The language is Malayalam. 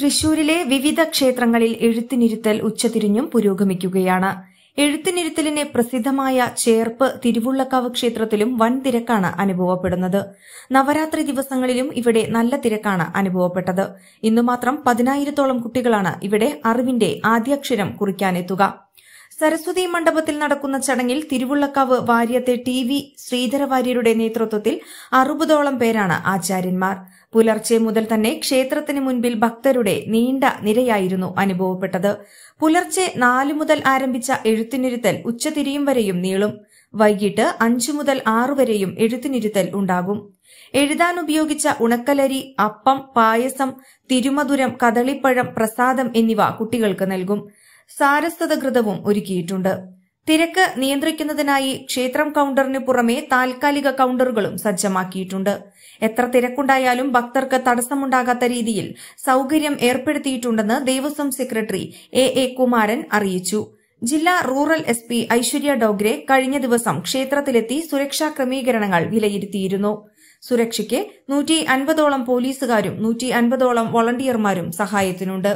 തൃശൂരിലെ വിവിധ ക്ഷേത്രങ്ങളിൽ എഴുത്തിനിരുത്തൽ ഉച്ചതിരിഞ്ഞും പുരോഗമിക്കുകയാണ് എഴുത്തിനിരുത്തലിന് പ്രസിദ്ധമായ ചേർപ്പ് തിരുവുള്ളക്കാവ് ക്ഷേത്രത്തിലും വൻ തിരക്കാണ് അനുഭവപ്പെടുന്നത് നവരാത്രി ദിവസങ്ങളിലും ഇവിടെ നല്ല തിരക്കാണ് അനുഭവപ്പെട്ടത് ഇന്നു മാത്രം പതിനായിരത്തോളം കുട്ടികളാണ് ഇവിടെ അറിവിന്റെ ആദ്യാക്ഷരം കുറിക്കാനെത്തുക സരസ്വതി മണ്ഡപത്തിൽ നടക്കുന്ന ചടങ്ങിൽ തിരുവുള്ളക്കാവ് വാര്യത്തെ ടി വി ശ്രീധരവാര്യരുടെ നേതൃത്വത്തിൽ അറുപതോളം പേരാണ് ആചാര്യന്മാർ പുലർച്ചെ മുതൽ തന്നെ ക്ഷേത്രത്തിന് മുൻപിൽ ഭക്തരുടെ നീണ്ട നിരയായിരുന്നു അനുഭവപ്പെട്ടത് പുലർച്ചെ നാലു മുതൽ ആരംഭിച്ച എഴുത്തിനിരുത്തൽ ഉച്ചതിരിയും വരെയും നീളും വൈകിട്ട് അഞ്ചു മുതൽ ആറു വരെയും എഴുത്തിനിരുത്തൽ ഉണ്ടാകും എഴുതാൻ ഉപയോഗിച്ച ഉണക്കലരി അപ്പം പായസം തിരുമധുരം കദളിപ്പഴം പ്രസാദം എന്നിവ കുട്ടികൾക്ക് നൽകും സാരസ്വതഘൃതവും ഒരുക്കിയിട്ടുണ്ട് തിരക്ക് നിയന്ത്രിക്കുന്നതിനായി ക്ഷേത്രം കൌണ്ടറിന് പുറമെ താൽക്കാലിക കൌണ്ടറുകളും സജ്ജമാക്കിയിട്ടുണ്ട് എത്ര തിരക്കുണ്ടായാലും ഭക്തർക്ക് തടസ്സമുണ്ടാകാത്ത രീതിയിൽ സൌകര്യം ഏർപ്പെടുത്തിയിട്ടുണ്ടെന്ന് Devaswom secretary A A Kumaran അറിയിച്ചു ജില്ലാ rural S P Aishwarya Dogre കഴിഞ്ഞ ദിവസം ക്ഷേത്രത്തിലെത്തി സുരക്ഷാ ക്രമീകരണങ്ങൾ വിലയിരുത്തിയിരുന്നു സുരക്ഷയ്ക്ക് നൂറ്റി അൻപതോളം പോലീസുകാരും നൂറ്റി അൻപതോളം വോളണ്ടിയർമാരും സഹായത്തിനുണ്ട്